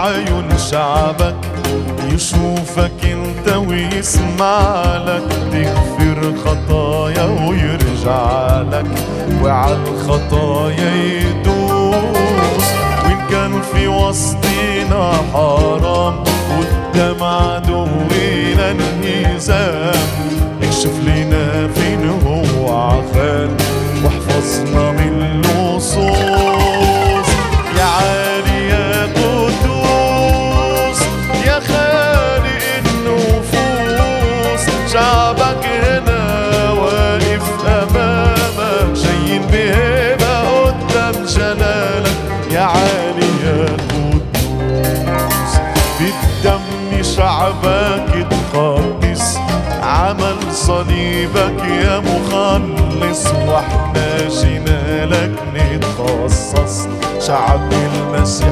عيون شعبك يشوفك انت ويسمع لك تغفر خطايا ويرجع لك وعلى الخطايا يدوس وإن كان في وسطنا حرام قدام عدونا انهزام اكشف لنا فين هو عخان واحفظنا من اللصوص يا عالي يا قدوس يا خالق النفوس شعبك هنا واقف امامك جايين بهبه قدام جلالك يا عالي يا قدوس بالدم شعبك تقدس عمل صليبك يا مخلص واحنا جينا لك نتخصص شعب المسيح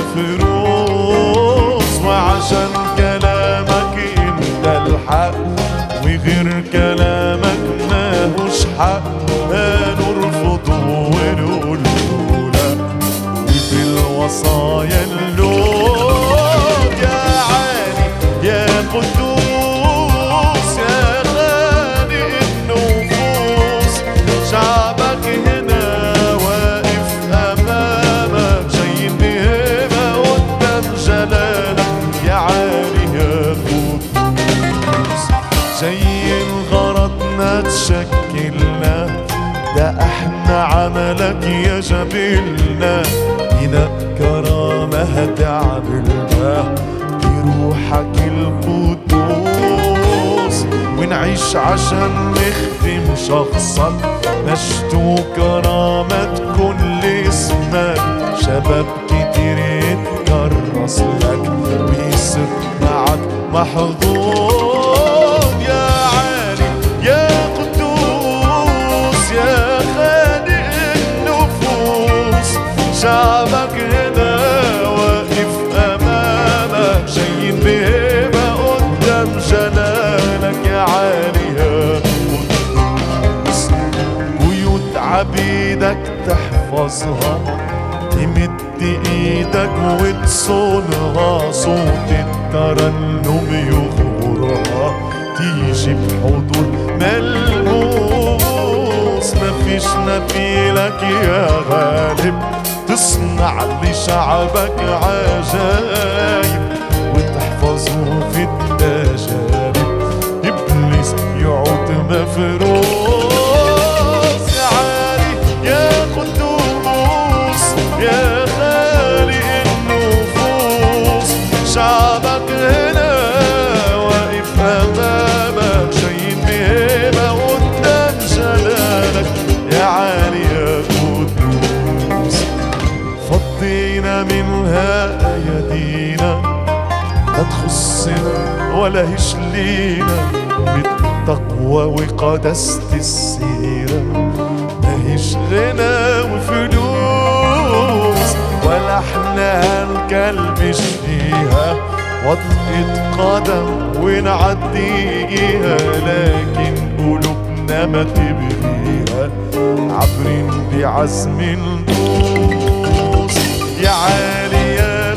مفروس وعشان كلامك انت الحق وغير كلامك ماهوش حق هنرفضه ونقول لا وفي الوصايا اللوم يا عالي يا قدوس يا خالق النفوس شعبك هنا واقف امامك جايين بهبه قدام جلالك يا عالي يا قدوس جايين غرضنا تشكلنا ده احنا عملك يا جبلنا هنا كرامة هتعملنا بروحك القدوس ونعيش عشان نخدم شخصك مجد وكرامة كل اسمك شباب كتير يتكرس لك ويصير معك محظوظ يا عالي يا قدوس يا خالق النفوس شعبك هنا واقف امامك جايين بهبه قدام جلالك يا عالي يا قدوس بيوت عبيدك تحفظها تمد ايدك وتصونها صوت الترنم يغمرها تيجي بحضور ملموس مفيش مثيلك يا غالب تصنع لشعبك عجايب وتحفظه في التجارب ابليس يعود مفروس يا عالي يا قدوس يا خالق النفوس شعبك هنا واقف امامك جايين بهبه قدام جلالك يا عالي يا قدوس فضينا منها ايادينا لا تخصنا ولا هش لينا بالتقوى وقداسة السيرة ماهيش غنى وفلوس ولا احنا هنكلبش فيها وطئة قدم ونعديها لكن قلوبنا ما تبغيها عبرين بعزم ندوس يا عالي يا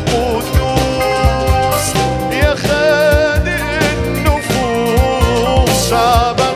قدوس يا خالق النفوس شعبك